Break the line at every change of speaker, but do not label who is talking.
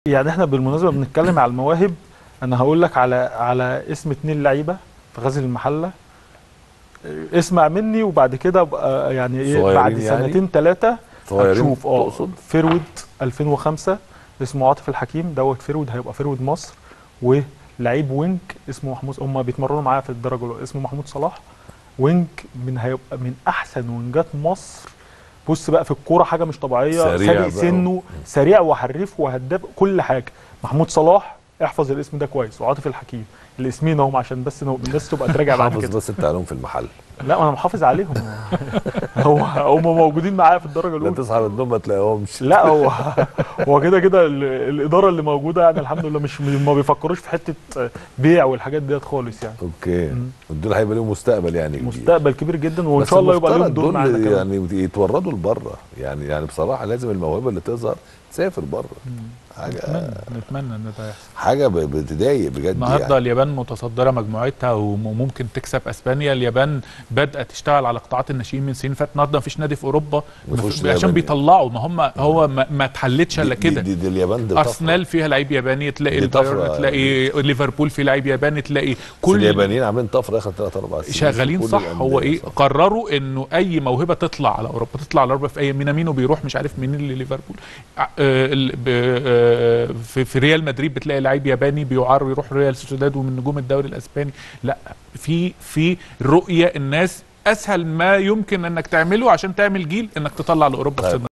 يعني احنا بالمناسبه بنتكلم على المواهب انا هقول لك على على اسم اتنين لعيبه في غزل المحله اسمع مني وبعد كده ابقى يعني ايه
صغيرين
بعد
يعني؟
سنتين ثلاثه
صغيرين
هتشوف اه
تقصد؟
فيرود 2005 اسمه عاطف الحكيم دوت فيرود هيبقى فيرود مصر ولعيب وينج اسمه محمود هم بيتمرنوا معايا في الدرجه الاولى اسمه محمود صلاح وينج من هيبقى من احسن وينجات مصر بص بقى في الكوره حاجه مش طبيعيه
سريع
سابق
بقى.
سنه سريع وحريف وهداف كل حاجه محمود صلاح احفظ الاسم ده كويس وعاطف الحكيم الاسمين اهم عشان بس نو- الناس تبقى تراجع بعد
حافظ
كده
بس انت عليهم في المحل
لا انا محافظ عليهم هو هم موجودين معايا في الدرجه
لا
الاولى
تصحى من النوم ما تلاقيهمش
لا هو هو كده كده ال- الاداره اللي موجوده يعني الحمد لله مش ما بيفكروش في حته بيع والحاجات ديت خالص يعني
اوكي
مم.
ودول هيبقى لهم مستقبل يعني كبير.
مستقبل كبير جدا وان
بس
شاء الله يبقى لهم
المفترض
دور معانا
دول
كمان
يعني يتوردوا لبره يعني يعني بصراحه لازم الموهبه اللي تظهر تسافر بره حاجه
نتمنى نتمنى ان ده يحصل
حاجه ب- بتضايق بجد
النهارده
يعني
اليابان متصدره مجموعتها وممكن تكسب اسبانيا اليابان بادئه تشتغل على قطاعات الناشئين من سنين فاتت النهارده مفيش نادي في اوروبا
مفيهوش
مف-
ياباني.
عشان بيطلعوا ما هم هو ما, ما اتحلتش الا
دي-
كده
دي, دي اليابان دي طفرة.
ارسنال فيها لعيب ياباني تلاقي
دي طفرة
البايرن تلاقي ليفربول فيه لعيب ياباني تلاقي
بس
كل
اليابانيين عاملين طفره اخر ثلاث اربع سنين
شغالين
في كل
صح هو
الأندية،
ايه
صح.
قرروا انه اي موهبه تطلع على اوروبا تطلع على اوروبا في اي مينامينو بيروح مش عارف منين لليفربول ع- آه، ال- ب- آه، في في ريال مدريد بتلاقي لعيب ياباني بيعار ويروح ريال سوسيداد ومن نجوم الدوري الاسباني لا في في رؤيه الناس اسهل ما يمكن انك تعمله عشان تعمل جيل انك تطلع لاوروبا في
طيب.
سن